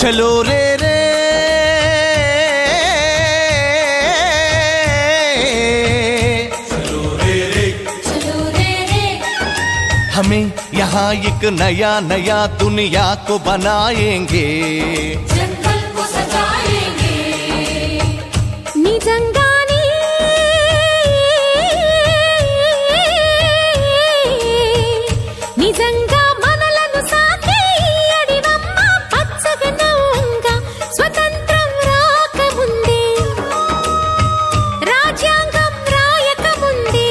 చలో రే రే चलो रे रे हमें यहाँ एक नया नया दुनिया को बनाएंगे जंगल को सजाएंगे నిజంగానే నిజంగా మనలను సాకే ఈ అడివమ్మ పచ్చగా నవ్వంగా స్వతంత్రం రాకముందే రాజ్యాంగం రాయకముందే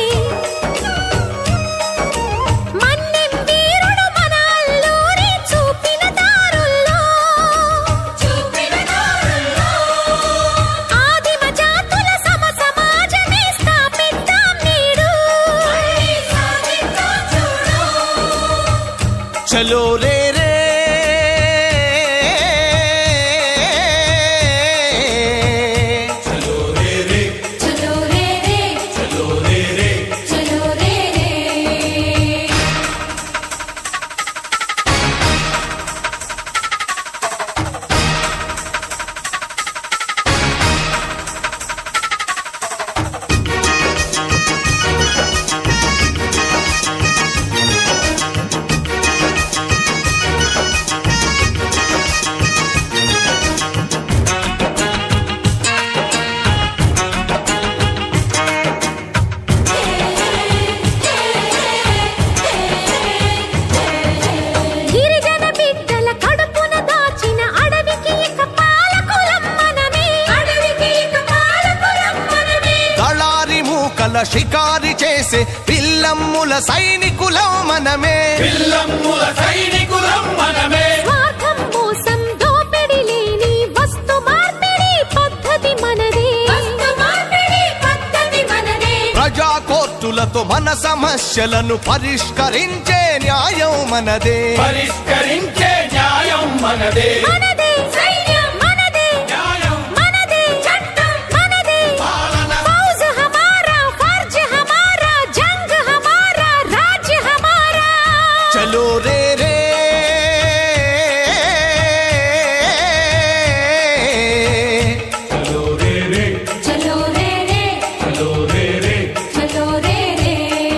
మన్నెం వీరుడు మన అల్లూరి చూపిన దారుల్లో చూపిన దారుల్లో ఆదిమ జాతుల సమ సమాజమే స్థాపిద్దాం నేడు మళ్ళీ సాధిద్దాం చూడు చలో రే రే चलो रे रे चलो रे रे चलो रे रे గిరిజన బిడ్డల కడుపున దాచిన అడవికి ఇక పాలకులం మనమే అడవికి ఇక పాలకులం మనమే దళారి మూకల షికారి చేసే పిల్లమ్ముల సైనికులం మనమే పిల్లమ్ముల సైనికులం మనమే స్వార్థం మోసం దోపిడి లేని వస్తు మార్పిడి పద్ధతి మనదే వస్తు మార్పిడి పద్ధతి మనదే ప్రజా కోర్టులతో మన సమస్యలను పరిష్కరించే న్యాయం మనదే పరిష్కరించే న్యాయం మనదే మనదే సైన్యం మనదే న్యాయం మనదే చట్టం మనదే పాలన फौज हमारा फर्ज हमारा जंग हमारा राज्य हमारा చలో రే రే చలో రే రే चलो रे रे చలో రే రే चलो रे रे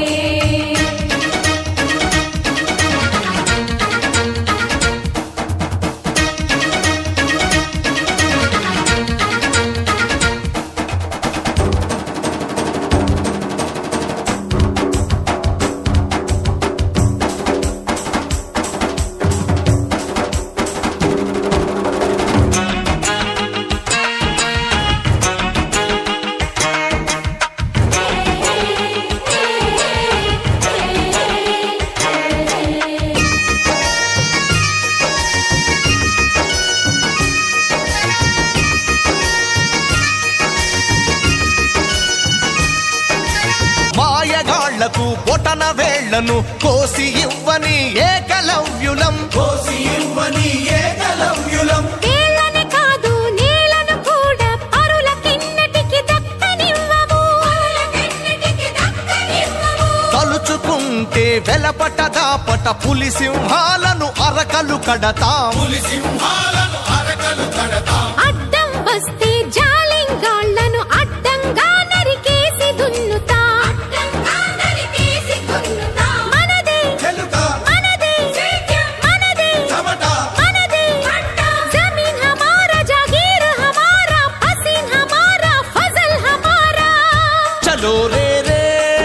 మాయగాళ్లకు పొటన వేళ్లను కోసి ఇవ్వని ఏకలవ్యులం కోసి ఇవ్వని ఏకలవ్యులం వేళ్ళని కాదు నేలను కూడా పరుల కిన్నటికి దక్కనివ్వము పరులకెన్నిటికి దక్కనివ్వము. తలుచుకుంటే వెలపట దాపట పులి సింహాలను అరకలు కడతాం పులి సింహాలను అరకలు కడతాం అడ్డం వస్తే జాలింగాళ్లను అడ్డంగా నరికేసి దున్నుతా అడ్డంగా నరికేసి కొన్నుతాం. మనదే చెలుక మనదే సైన్యం మనదే చెమట మనదే చట్టం जमीन हमारा जागीर हमारा हसीन हमारा फजल हमारा చలో రే రే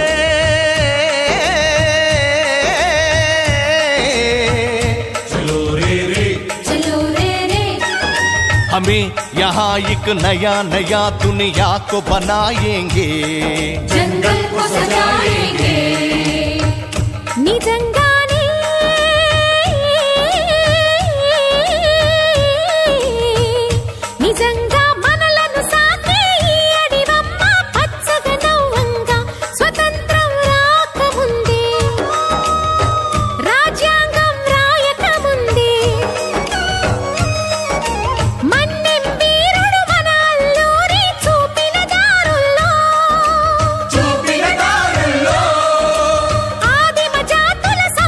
చలో రే రే चलो रे रे हमें यहाँ एक नया नया दुनिया को बनाएंगे जंगल को सजाएंगे నిజంగానే నిజంగా మనలను సాకే ఈ అడివమ్మ పచ్చగా నవ్వంగా స్వతంత్రం రాకముందే రాజ్యాంగం రాయకముందే మన్నెం వీరుడు మన అల్లూరి చూపిన దారుల్లో చూపిన దారుల్లో ఆదిమ జాతుల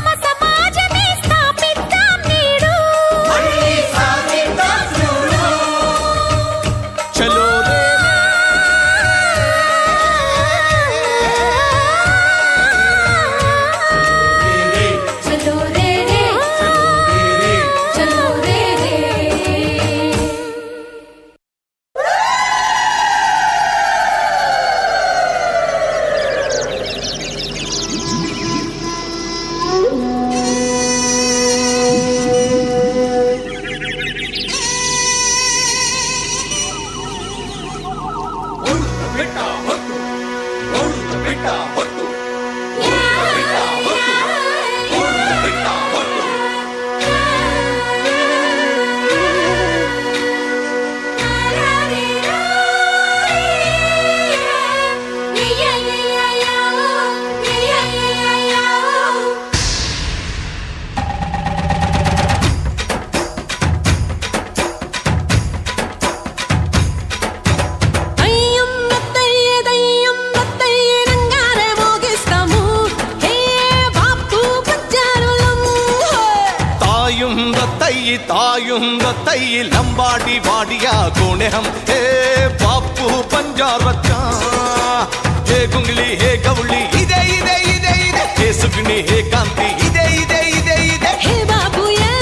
तायुं तई लंबाड़ी वाडिया गोने हम हे बापू पंजारचा हे गुंगली हे गवली इदे इदे इदे इदे हे सुगनी हे कांति इदे इदे इदे इदे హే బాబు ఏ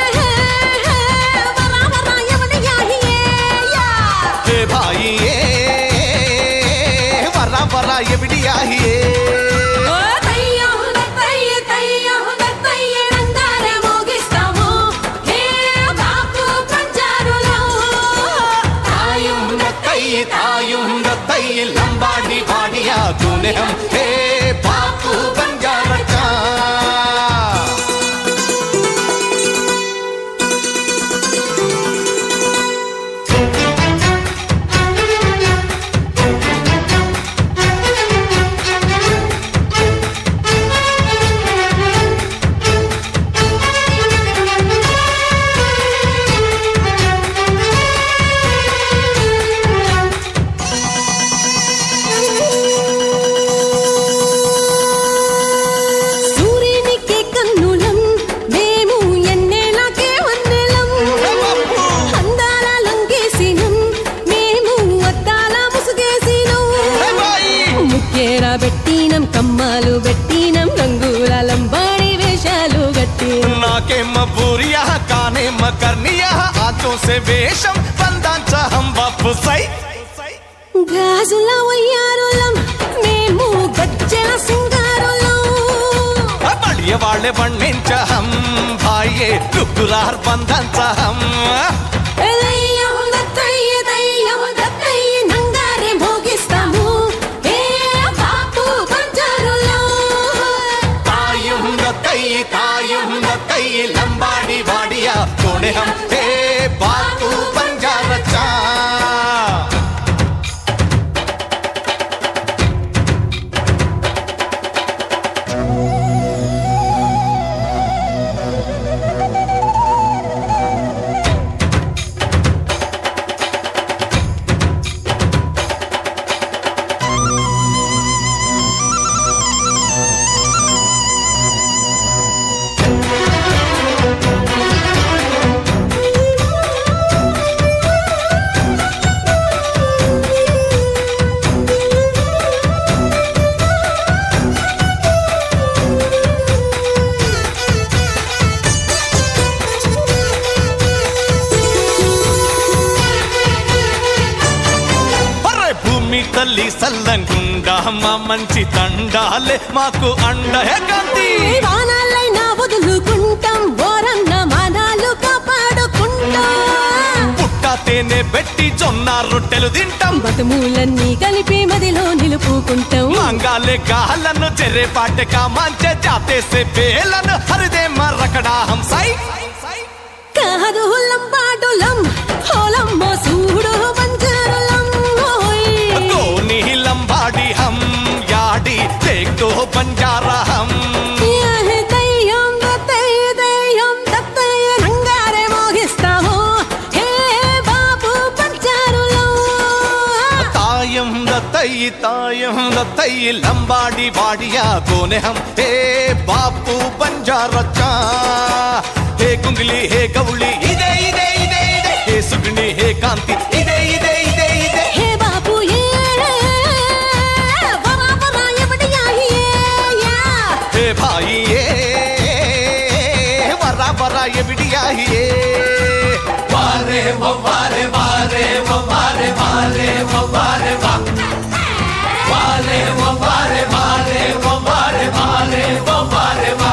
వరా వరా ఎవడి యాహియే యా हे भाई ए वरा वरा ये बिटिया ही ए ఓ తయ్యో దత్తయ్య తయ్యో దత్తయ్య రంగారే మోగిస్తాము హే బాపు పంజారులో తాయం तई तायुं तई लंबाड़ी वाडिया गोने हम हे बापू पंजारचा సూర్యునికి కన్నులం మేము ఎన్నేళ్ళకే వన్నెలం అందాల లంగేసినం మేము అద్దాల ముసుగేసినం ముక్కేర పెట్టినం కమ్మాలు పెట్టినం రంగుల లంబాడి వేషాలు గట్టినం नाकेम बुरिया काने मकरनिया हाथों से वेशम बंदांच हम वापसई గాజుల వయ్యారులం మేము గజ్జల సింగారులం बड़िए वाले बन्निंच हम भाइये लुकुरार बंधंच हम దయ్యం దత్తయ్య దయ్యం దత్తయ్య నంగారే భోగిస్తాము ఏ బాపు పంజారులో तायुं तई तायुं तई लंबाड़ी वाडिया कोने हम हे बापू पंजारचा అరే భూమి తల్లి సల్లంగుండా మా మంచి తండాలే మాకు అండ హే కాంతి వానాలైనా వదులుకుంటాం ఓరన్న మానాలు కాపాడుకుంటాం పుట్ట తేనె పెట్టి జొన్న రొట్టెలు తింటాం బతుములన్నీ కలిపి మదిలో నిలుపుకుంటాం మంగాలే గాలను చెర్రే పాటక మంచె జాతే సే బేలను హరిదే మరకడా హం సై కాదు లంబాడులం హోలమ్మో సూడు బంజారులం ఓయ్ కోని లంబాడి హం యాడి దేఖో బంజారా హం యహ్ దయ్యం దత్తయ్య దయ్యం దత్తయ్య నంగారే మోగిస్తాము హే బాపు పంచారులం తాయం దత్తై తాయం దత్తై లంబాడి వాడియా కోనే హం హే బాపు బంజారచ్చా హే కుంగిలి హే గౌళి ఇదే ఇదే ఇదే ఇదే హే సుగ్ని హే కాంతి ఇదే ఇదే ఇదే ఇదే హే బాపు ఏ వరా వరా ఎవడి యాహియే యా హే భాయి ఏ వరా వరా ఎవిడియా హే వారే వారే వారే వారే వారే వారే వా వారే వారే వారే వారే వారే వారే వా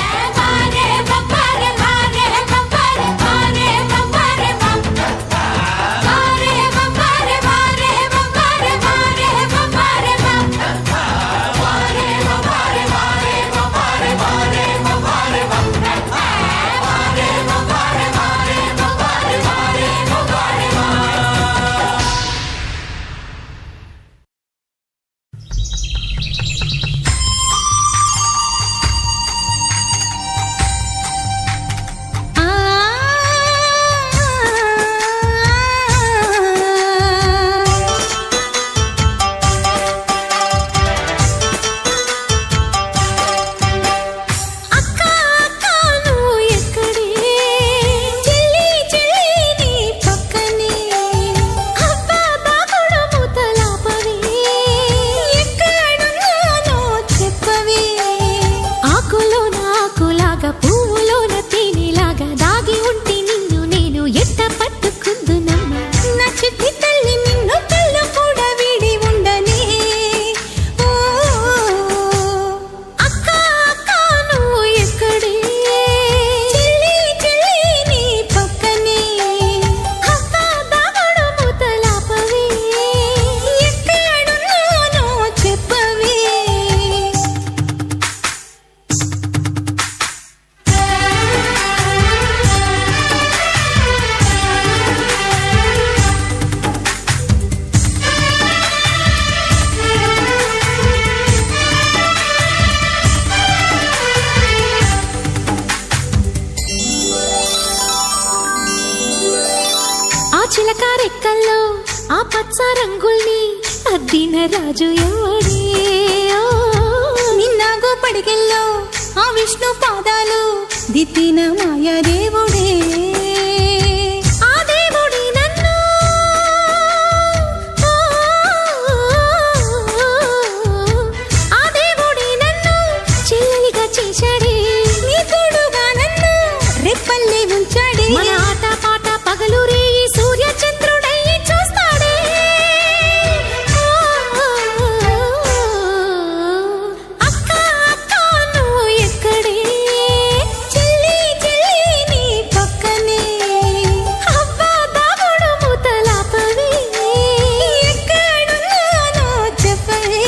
మారే బబ్బరే మారే బబ్బరే మారే బబ్బరే బబ్బ చిలక రెక్కల్లో ఆ పచ్చ రంగుల్ని అద్దిన రాజు ఎవడే ఓ. నిన్నాగో పడికెల్లో ఆ విష్ణు పాదాలు దిద్దిన మాయాదేవుడే ఆ దేవుడి నన్ను ఆ దేవుడి నన్ను చెల్లెలిగా చేశాడే నీ తోడుగా నన్ను రెప్పల్లే ఉంచాడే మన ఆట పాట పగలు రేయి సూర్య చంద్రుడై చూస్తాడే అక్క అక్క నువ్వు ఎక్కడే చెల్లి చెల్లి నీ పక్కనే అబ్బా దాగుడు మూతలాపవే ఎక్కడున్నానో చెప్పవే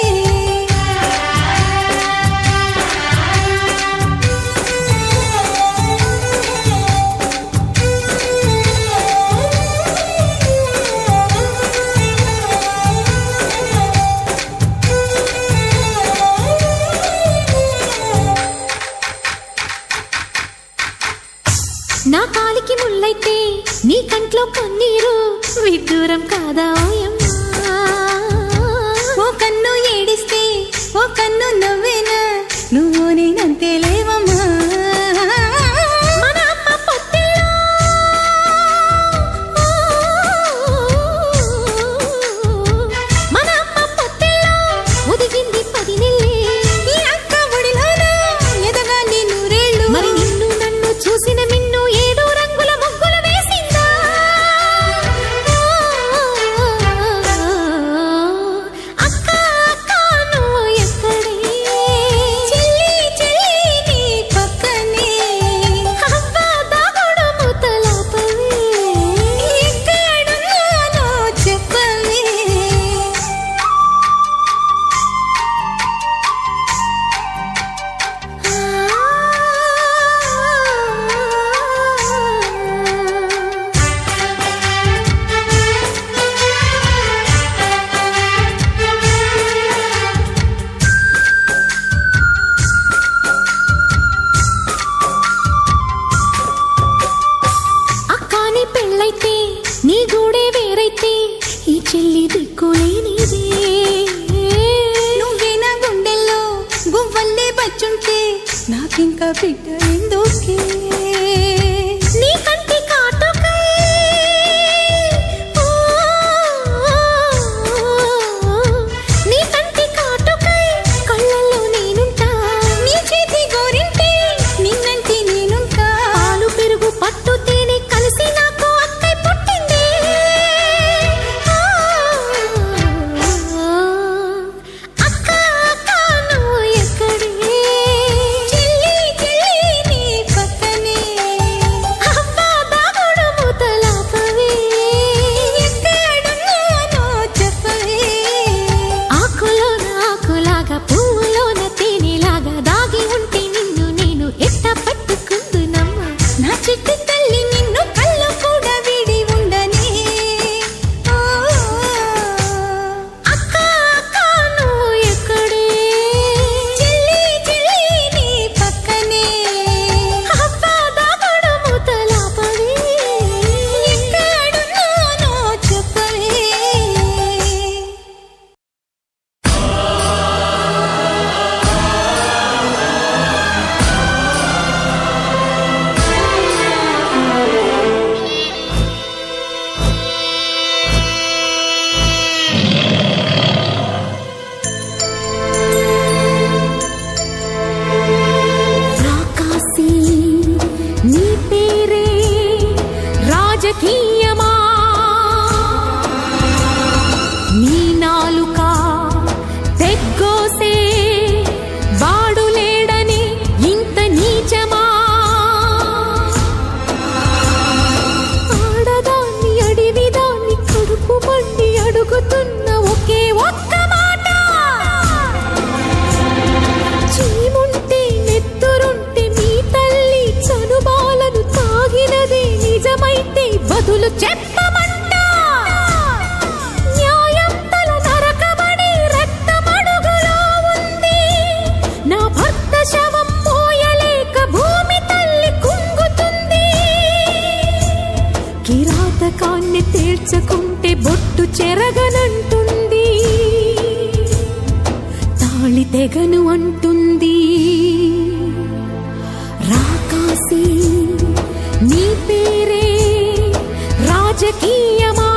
నా కాలికి ముల్లైతే నీ కంట్లో కన్నీరు విడ్డూరం కాదా ఓయమ్మా ఓ కన్ను ఏడిస్తే ఓ కన్ను నవ్వేనా నువ్వు నేనంతే లేవమ్మా మన అమ్మ పొత్తిల్లో మన అమ్మ పొత్తిల్లో ఒదిగింది పది నెల్లే ఈ అక్క ఒడిలోన ఎదగాలి నూరేళ్ళు మరి నిన్ను నన్ను చూసిన మిన్ను ఏడు రంగుల ముగ్గులు వేసిందా తీర్చకుంటే బొట్టు చెరగనంటుంది తాళి తెగను అంటుంది రాకాసి నీ పేరే రాజకీయమా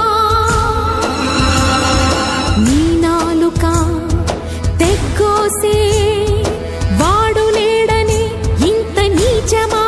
నీ నాలుక తెగ్గోసే వాడు లేడని ఇంత నీచమా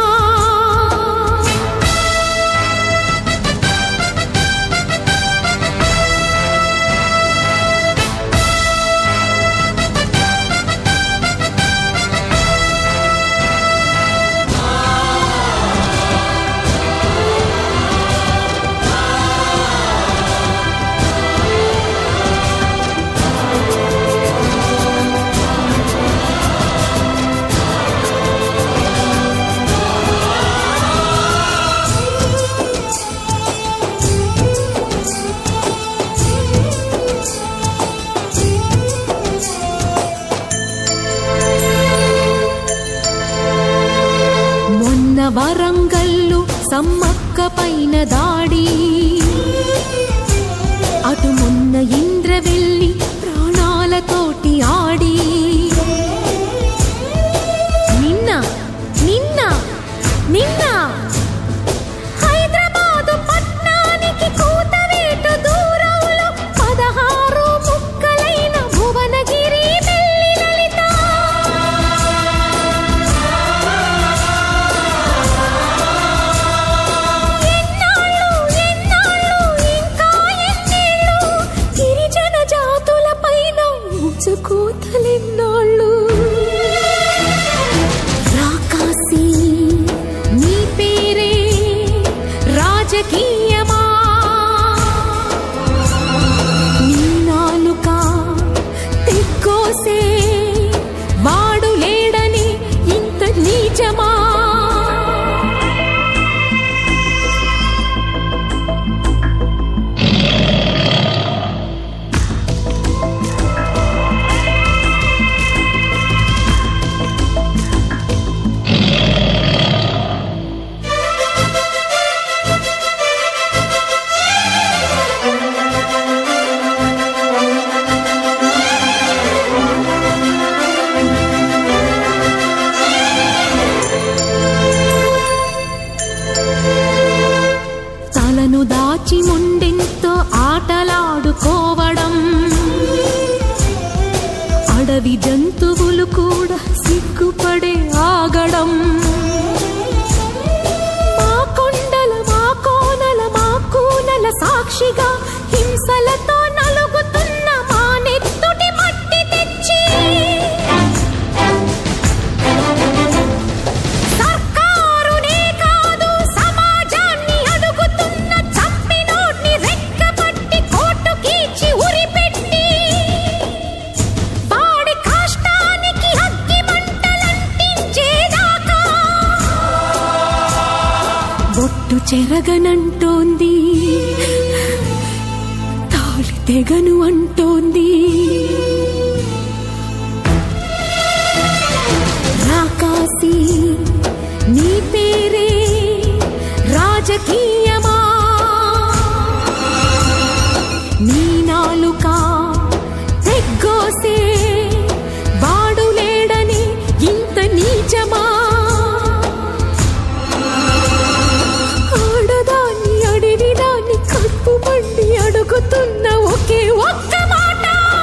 మొన్న వరంగల్లు సమ్మక్క పైన దాడి అటు మొన్న ఇంద్రవెల్లి ప్రాణాలతోటి ఆడి నిన్న నిన్న నిన్న హైదరాబాదు పట్నానికి కూతవేటు దూరంలో పదహారు ముక్కలైన భువనగిరి మెల్లి లలిత ఎన్నాళ్ళు ఎన్నాళ్ళు ఇంకా ఎన్నేళ్ళు గిరిజన జాతుల పైన ఊచకోతలెన్నాళ్ళు రాకాసి నీ పేరే రాజకీయమా నీ నాలుక తెగ్గోసే వాడు లేడని ఇంత నీచమా తలను దాచి ముండెంతో ఆటలాడుకోవడం అడవి జంతువులు కూడా సిగ్గుపడే ఆగడం మా కొండల మా కోనల మా కూనల సాక్షిగా హింసలతో నలుగుతున్న మా నెత్తుటి మట్టి తెచ్చి సర్కారునే కాదు సమాజాన్ని అడుగుతున్న చంపినోడ్ని రెక్కపట్టి కోర్టు కీచి ఉరిపెట్టి వాడి కాష్టానికి అగ్గి మంటలంటించేదాకా బొట్టు చెరగనంటోంది తాళి తెగను అంటోంది రాకాసి నీ పేరే రాజకీయమా నీ నాలుక తెగ్గోసే వాడు లేడని ఇంత నీచమా ఆడదాన్ని అడివిదాన్ని కప్పు మండి అడుగుతున్న ఒకే ఒక్క మాట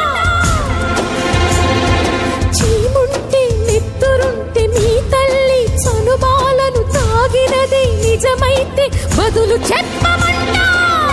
చీముంటే నెత్తురుంటే నీ తల్లి చనుబాలను తాగినది నిజమైతే బదులు చెప్పమంటా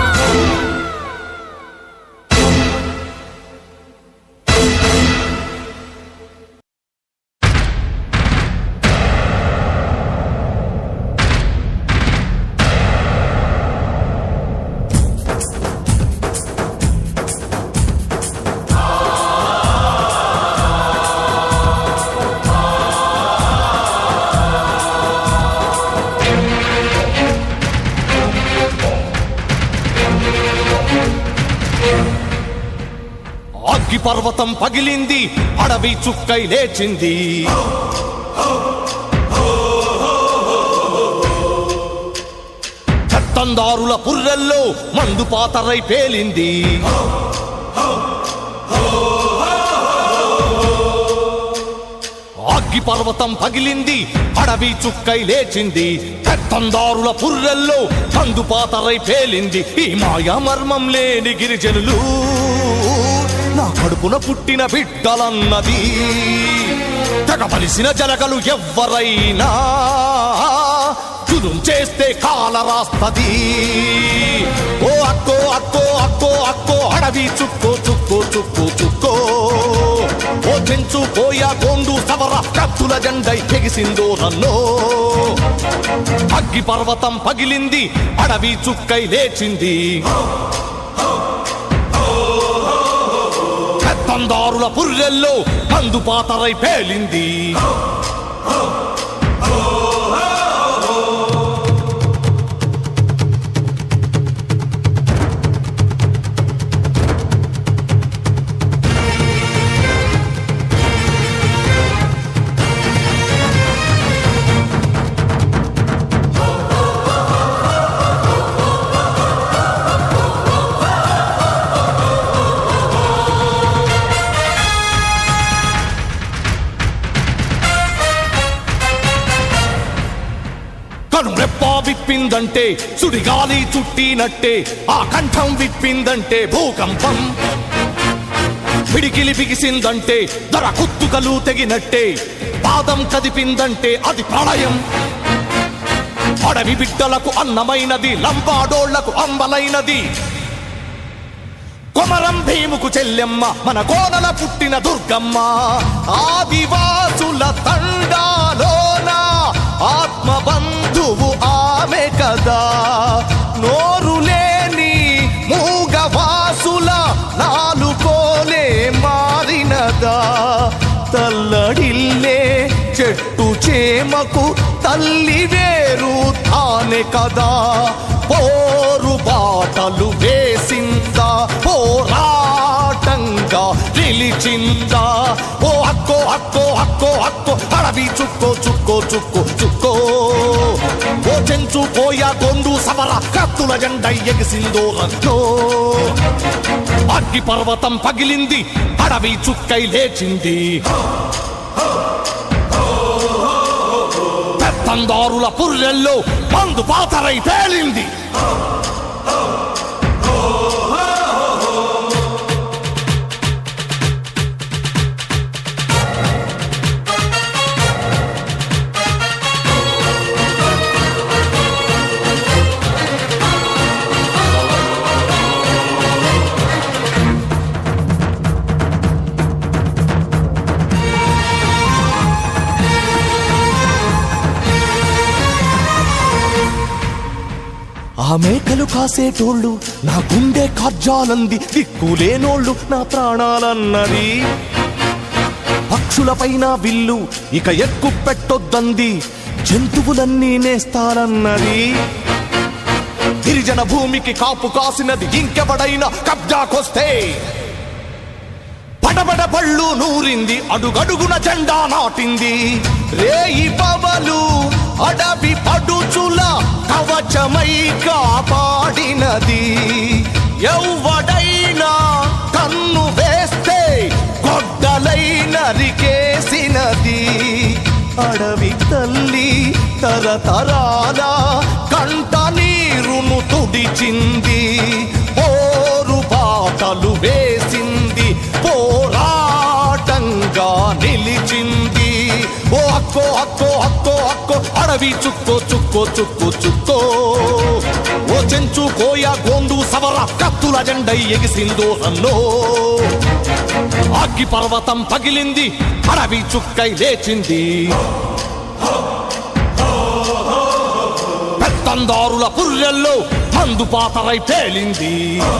అగ్గి పర్వతం పగిలింది అడవి చుక్కై లేచింది చట్ట పెత్తందారుల పుర్రెల్లో మందు పాతరై పేలింది అగ్గి పర్వతం పగిలింది అడవి చుక్కై లేచింది పెత్తందారుల పుర్రెల్లో మందు పాతరై పేలింది ఈ మాయా మర్మం లేని గిరిజనులు నా కడుపున పుట్టిన బిడ్డలన్నది తెగబలిసిన జలగలు ఎవ్వరైనా జులుం చేస్తే కాల రాస్తది ఓ అక్కో అక్కో అక్కో అక్కో అడవి చుక్కో చుక్కో చుక్కో చుక్కో ఓ చెంచు పోయా గోండు సవర కత్తుల జెండై తెగిసిందో నన్నో అగ్గి పర్వతం పగిలింది అడవి చుక్కై లేచింది పెత్తందారుల పుర్రెల్లో మందు పాతరై పేలింది కను రెప్ప విప్పిందంటే సుడిగాలి చుట్టినట్టే ఆ కంఠం విప్పిందంటే భూకంపం పిడికిలి బిగిసిందంటే ధర కుత్తుకలు తెగినట్టే పాదం కదిపిందంటే అది ప్రళయం అడవి బిడ్డలకు అన్నమైనది లంబాడోళ్లకు అంబలైనది కొమరం భీముకు చెల్లెమ్మ మన కోనల పుట్టిన దుర్గమ్మ ఆదివాసుల తండాలోన ఆత్మ బంధువు ఆమె కదా నోరు లేని మూగవాసుల నాలుకోలే మారినదా తల్లడిల్లే చెట్టు చేమకు తల్లి వేరు తానే కదా పోరు బాటలు వేసిందా పోరాటంగా నిలిచిందా ఓ అక్కో అక్కో అక్కో అక్కో అడవి చుక్కో చుక్కో చుక్కో చుక్కో ఓ చెంచు పోయా కొండు సమర కత్తుల జెండ ఎగిసిందో రన్నో అగ్గి పర్వతం పగిలింది అడవి చుక్కై లేచింది పెత్తందారుల పుర్రెల్లో మందు పాతరై పేలింది ఆ మేకలు కాసేటోళ్ళు నా గుండె కజ్జాలంది దిక్కులేనోళ్ళు నా ప్రాణాలన్నది పక్షులపైన విల్లు ఇక ఎక్కు పెట్టొద్దంది జంతువులన్నీ నేస్తారన్నది గిరిజన భూమికి కాపు కాసినది ఇంకెవడైనా కబ్జాకొస్తే పడబడ పళ్ళు నూరింది అడుగడుగున జెండా నాటింది రేయి పవలు అడవి పడుచుల కవచమై కాపాడినది ఎవ్వడైనా కన్ను వేస్తే గొడ్డలై నరికేసినది అడవి తల్లి తరతరాల కంట నీరును తుడిచింది పోరు బాటలు వేసింది పోరాటంగా నిలిచింది ఓ అక్కో అక్కో అక్కో అక్కో అడవి చుక్కో చుక్కో చుక్కో చుక్కో ఓ చెంచు కోయ గోండు సవర కత్తుల జెండై ఎగిసిందో రన్నో అగ్గి పర్వతం పగిలింది అడవి చుక్కై లేచింది పెత్తందారుల పుర్రెల్లో మందు పాతరై పేలింది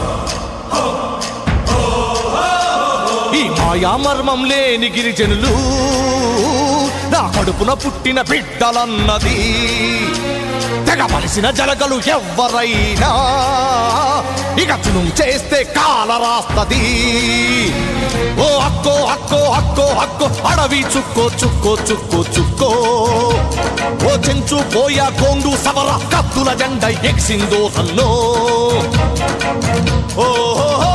ఈ మాయా మర్మం లేని గిరిజనులు నా కడుపున పుట్టిన బిడ్డలన్నది తెగ మలిసిన జలగలు ఎవ్వరైనా ఇక చునుం చేస్తే కాల రాస్తది ఓ అక్కో అక్కో అక్కో అక్కో అడవి చుక్కో చుక్కో చుక్కో చుక్కో ఓ చెంచు పోయా కోండు సవర కత్తుల జెండ ఎక్సిందో సల్లో ఓహో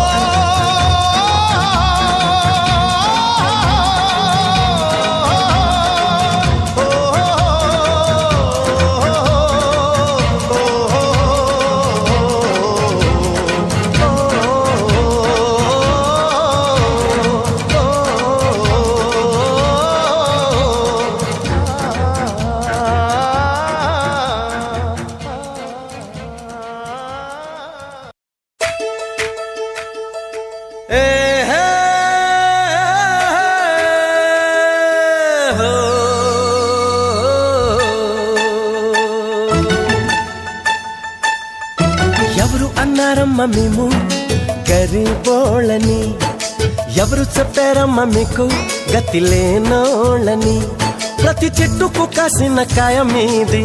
ఎవరు అన్నారమ్మ మేము గరీబోళ్ళని ఎవరు చెప్పారమ్మ మీకు గతి లేనోళ్ళని ప్రతి చెట్టుకు కాసిన కాయ మీది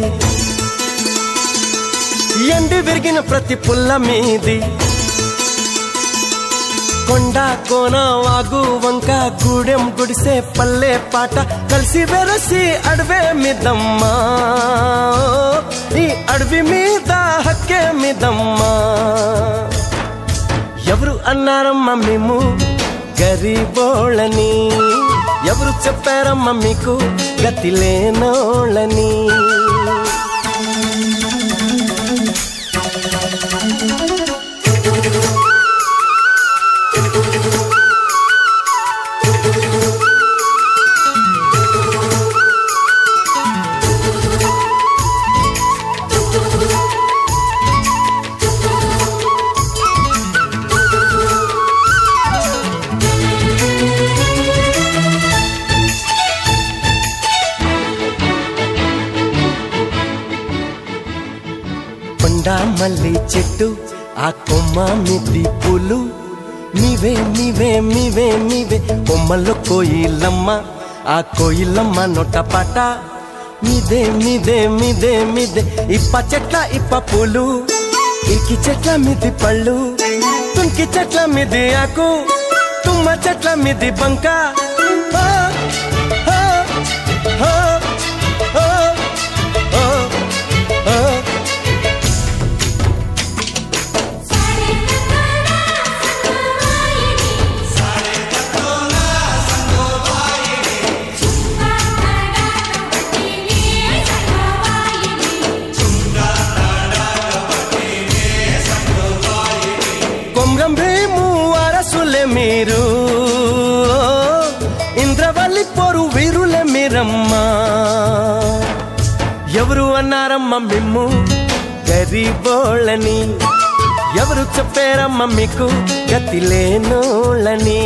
ఎండి విరిగిన ప్రతి పుల్ల మీది కొండ కోన వాగు వంక గూడెం గుడిసే పల్లె పాట కలిసి వెరసి అడవే మిదమ్మా ఈ అడవి మీద హక్కే మిదమ్మా ఎవరు అన్నారమ్మా మేము గరీబోళ్ళని ఎవరు చెప్పారమ్మా మీకు గతి లేనోళ్ళని కొండ మల్లి చెట్టు ఆ కొమ్మ మిద్ది పూలు నీవే నీవే నీవే నీవే కొమ్మల్లో కోయిలమ్మ ఆ కోయిలమ్మ నొట్ట పాట మీదే మీదే మీదే మీదే ఇప్ప చెట్ల ఇప్ప పూలు ఇరికి చెట్ల మిది పళ్ళు తుంకి చెట్ల మిది ఆకు తుమ్మ చెట్ల మిది బంక ఆ, ఆ, ఆ, ఆ, ఆ, ఆ. కొమ్రం భీము అరసులే మీరు ఇంద్రవల్లి పొరు వీరులే మీరమ్మా ఎవరు అన్నారమ్మ మిమ్ము గరీబోళ్ళని ఎవరు చెప్పారమ్మ మీకు గతి లేనోళ్ళని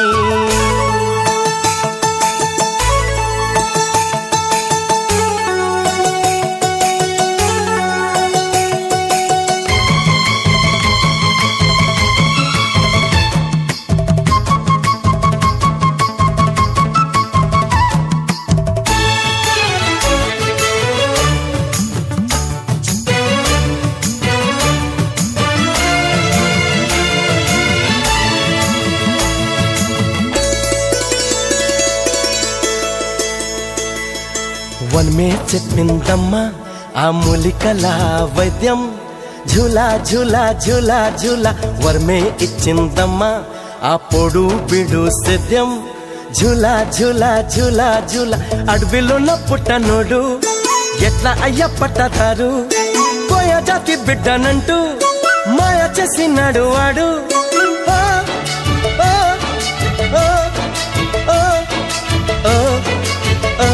వన్మే చెప్పిందమ్మా ఆ మూలికల వైద్యం ఝులా ఝులా ఝులా ఝులా వర్మే ఇచ్చిందమ్మా ఆ పొడు బిడు సేద్యం ఝులా ఝులా ఝులా ఝులా అడవిలోన పుట్టనోడు ఎట్లా అయ్య పట్టతారు కోయ జాతి బిడ్డనంటూ మాయ చేసినాడు వాడు ఆ, ఆ, ఆ, ఆ, ఆ, ఆ.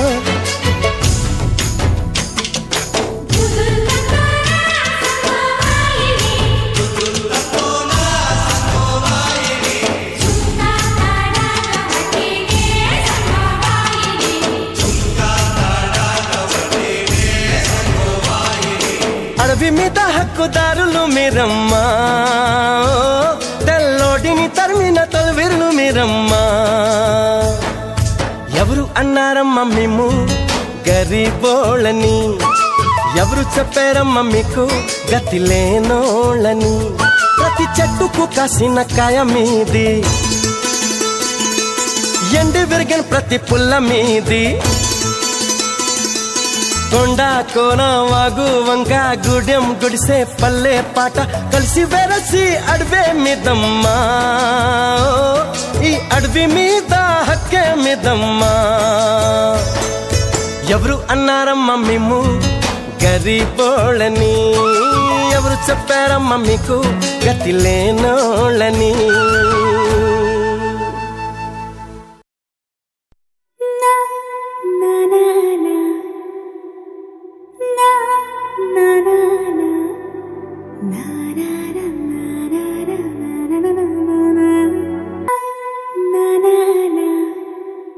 అడవి మీద హక్కుదారులు మీరమ్మా తెల్లోడిని తరిమిన తొలవిరులు మీరమ్మా ఎవరు అన్నారమ్మా మేము గరీబోళ్ళని ఎవరు చెప్పారమ్మా మీకు గతి లేనోళ్ళని ప్రతి చెట్టుకు కాసిన కాయ మీది ఎండి విరిగిన ప్రతి పుల్ల మీది కొండ కోన వాగు వంక గుడెం గుడిసే పల్లె పాట కలిసి వెరసి అడవే మిదమ్మా ఈ అడవి మీద హక్కే మిదమ్మా ఎవరు అన్నారమ్మా మేము గరీబోళ్ళని ఎవరు చెప్పారమ్మా మీకు గతి లేనోళ్ళని నా నా నా నా నా